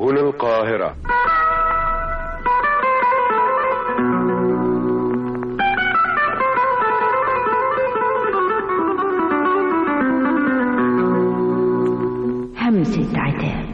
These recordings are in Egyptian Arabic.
هنا القاهرة همسة عتاب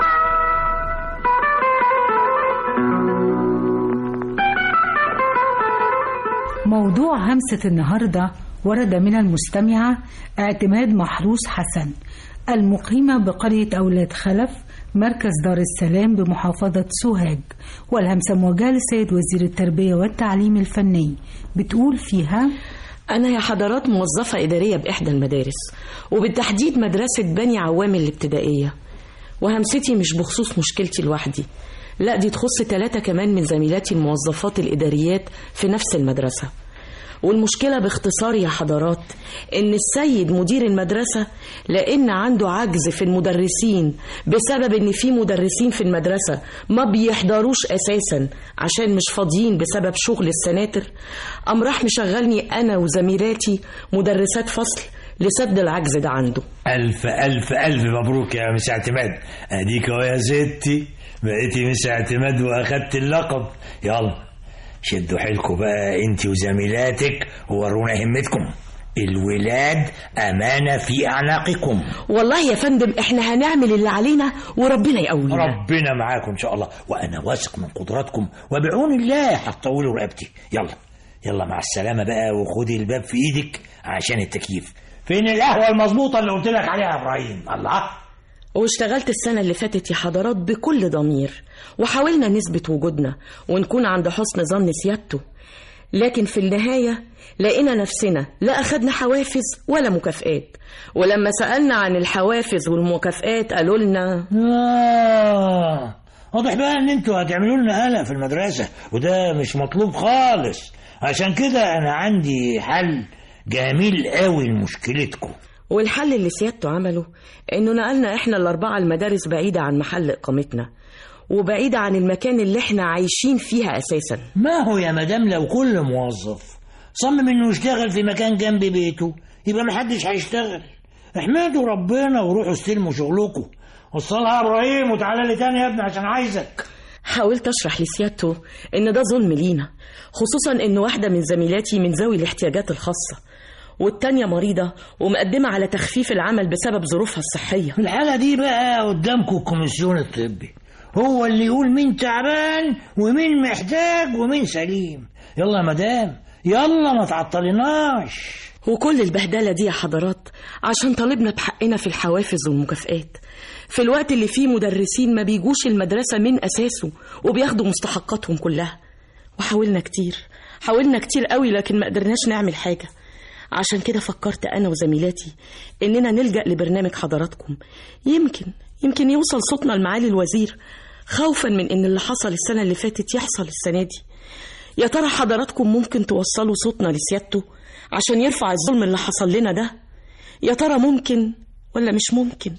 موضوع همسة النهاردة ورد من المستمعة اعتماد محروس حسن المقيمة بقرية أولاد خلف مركز دار السلام بمحافظة سوهاج والهمسة موجهة للسيد وزير التربية والتعليم الفني بتقول فيها أنا يا حضرات موظفة إدارية بإحدى المدارس وبالتحديد مدرسة بني عوام الابتدائية وهمستي مش بخصوص مشكلتي لوحدي لا دي تخص ثلاثة كمان من زميلاتي الموظفات الإداريات في نفس المدرسة والمشكلة باختصار يا حضرات إن السيد مدير المدرسة لأن عنده عجز في المدرسين بسبب إن في مدرسين في المدرسة ما بيحضروش أساسا عشان مش فاضيين بسبب شغل السناتر قام راح مشغلني أنا وزميلاتي مدرسات فصل لسد العجز ده عنده ألف ألف ألف مبروك يا مس اعتماد أديك أهو يا ستي بقيتي مس اعتماد وأخدت اللقب يلا شدوا حيلكم بقى انت وزميلاتك وورونا همتكم الولاد أمانة في أعناقكم والله يا فندم احنا هنعمل اللي علينا وربنا يقوينا ربنا معاكم إن شاء الله وأنا واثق من قدراتكم وبعون الله هتطولوا رقبتي يلا يلا مع السلامة بقى وخدي الباب في إيدك عشان التكييف فين القهوة المظبوطة اللي قلت لك عليها يا إبراهيم الله واشتغلت السنة اللي فاتت يا حضرات بكل ضمير وحاولنا نثبت وجودنا ونكون عند حسن ظن سيادته لكن في النهاية لقينا نفسنا لا أخدنا حوافز ولا مكافآت ولما سألنا عن الحوافز والمكافآت قالوا لنا آه واضح بقى ان انتوا هتعملوا لنا قلق في المدرسة وده مش مطلوب خالص عشان كده انا عندي حل جميل قوي لمشكلتكم والحل اللي سيادته عمله انه نقلنا احنا الاربعه المدارس بعيده عن محل اقامتنا وبعيده عن المكان اللي احنا عايشين فيها اساسا ما هو يا مدام لو كل موظف صمم انه يشتغل في مكان جنب بيته يبقى محدش هيشتغل احمدوا ربنا وروحوا استلموا شغلكم وصلها يا ابراهيم وتعالى لي تاني يا ابني عشان عايزك حاولت اشرح لسيادته ان ده ظلم لينا خصوصا ان واحده من زميلاتي من ذوي الاحتياجات الخاصه والتانية مريضة ومقدمة على تخفيف العمل بسبب ظروفها الصحية في الحالة دي بقى قدامكم الكوميسيون الطبي هو اللي يقول مين تعبان ومين محتاج ومين سليم يلا يا مدام يلا ما تعطلناش وكل البهدلة دي يا حضرات عشان طالبنا بحقنا في الحوافز والمكافآت في الوقت اللي فيه مدرسين ما بيجوش المدرسة من أساسه وبياخدوا مستحقاتهم كلها وحاولنا كتير حاولنا كتير قوي لكن ما قدرناش نعمل حاجة عشان كده فكرت أنا وزميلاتي إننا نلجأ لبرنامج حضراتكم يمكن يمكن يوصل صوتنا لمعالي الوزير خوفا من إن اللي حصل السنة اللي فاتت يحصل السنة دي يا ترى حضراتكم ممكن توصلوا صوتنا لسيادته عشان يرفع الظلم اللي حصل لنا ده يا ترى ممكن ولا مش ممكن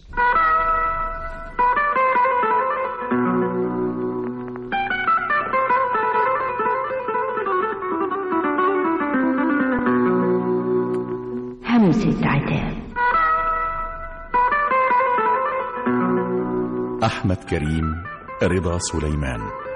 همسة عتاب أحمد كريم رضا سليمان